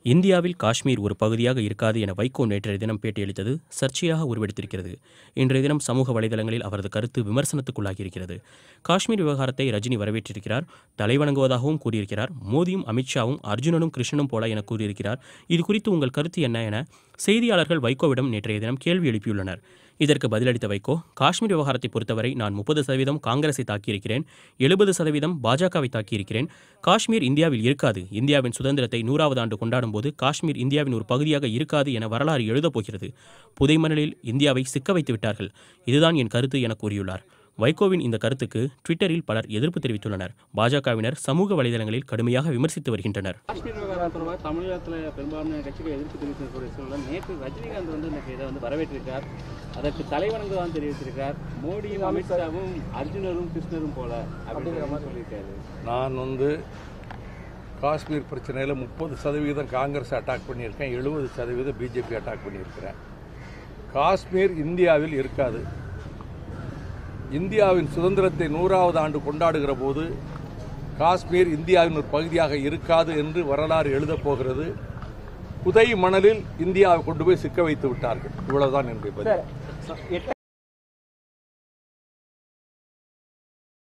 இந்தியாவில் காஷ்மீர் ஒரு பகுதியாக இருக்காது என வைகோ நேற்றைய தினம் பேட்டியளித்தது சர்ச்சையாக உருவெடுத்திருக்கிறது இன்றைய தினம் சமூக வலைதளங்களில் அவரது கருத்து விமர்சனத்துக்குள்ளாகியிருக்கிறது காஷ்மீர் விவகாரத்தை ரஜினி வரவேற்றிருக்கிறார் தலைவணங்குவதாகவும் கூறியிருக்கிறார் மோடியும் அமித்ஷாவும் அர்ஜுனனும் கிருஷ்ணனும் போல என கூறியிருக்கிறார் இது குறித்து உங்கள் கருத்து என்ன என செய்தியாளர்கள் வைகோவிடம் நேற்றைய தினம் கேள்வி எழுப்பியுள்ளனர் இதற்கு பதிலளித்த வைகோ காஷ்மீர் விவகாரத்தை பொறுத்தவரை நான் முப்பது சதவீதம் காங்கிரஸை தாக்கியிருக்கிறேன் எழுபது சதவீதம் பாஜகவை தாக்கியிருக்கிறேன் காஷ்மீர் இந்தியாவில் இருக்காது இந்தியாவின் சுதந்திரத்தை நூறாவது ஆண்டு கொண்டாடும் போது காஷ்மீர் இந்தியாவின் ஒரு பகுதியாக இருக்காது என வரலாறு எழுதப் போகிறது புதைமணலில் இந்தியாவை சிக்க வைத்து விட்டார்கள் இதுதான் என் கருத்து என கூறியுள்ளார் வைகோவின் இந்த கருத்துக்கு ட்விட்டரில் பலர் எதிர்ப்பு தெரிவித்துள்ளனர் பாஜகவினர் சமூக வலைதளங்களில் கடுமையாக விமர்சித்து வருகின்றனர் காஷ்மீர் விவகாரம் தொடர்பாக தமிழகத்தில் பெரும்பாலான கட்சிகள் எதிர்ப்பு தெரிவித்திருக்கிற சூழலில் நேற்று ரஜினிகாந்த் வந்து இந்த இதை வந்து வரவேற்றிருக்கார் அதற்கு தலைவணங்குதான் தெரிவித்திருக்கார் மோடியும் அமித்ஷாவும் அர்ஜுனரும் கிருஷ்ணரும் போல அப்படிங்கிற மாதிரி சொல்லியிருக்காரு நான் வந்து காஷ்மீர் பிரச்சனையில் முப்பது சதவீதம் காங்கிரஸ் அட்டாக் பண்ணியிருக்கேன் எழுபது சதவீதம் பிஜேபி அட்டாக் பண்ணியிருக்கிறேன் காஷ்மீர் இந்தியாவில் இருக்காது இந்தியாவின் சுதந்திரத்தை நூறாவது ஆண்டு கொண்டாடுகிற போது காஷ்மீர் இந்தியாவின் ஒரு பகுதியாக இருக்காது என்று வரலாறு எழுதப் போகிறது புதை மணலில் இந்தியாவை கொண்டு போய் சிக்க வைத்து விட்டார்கள் இவ்வளவுதான் என்னுடைய பதில்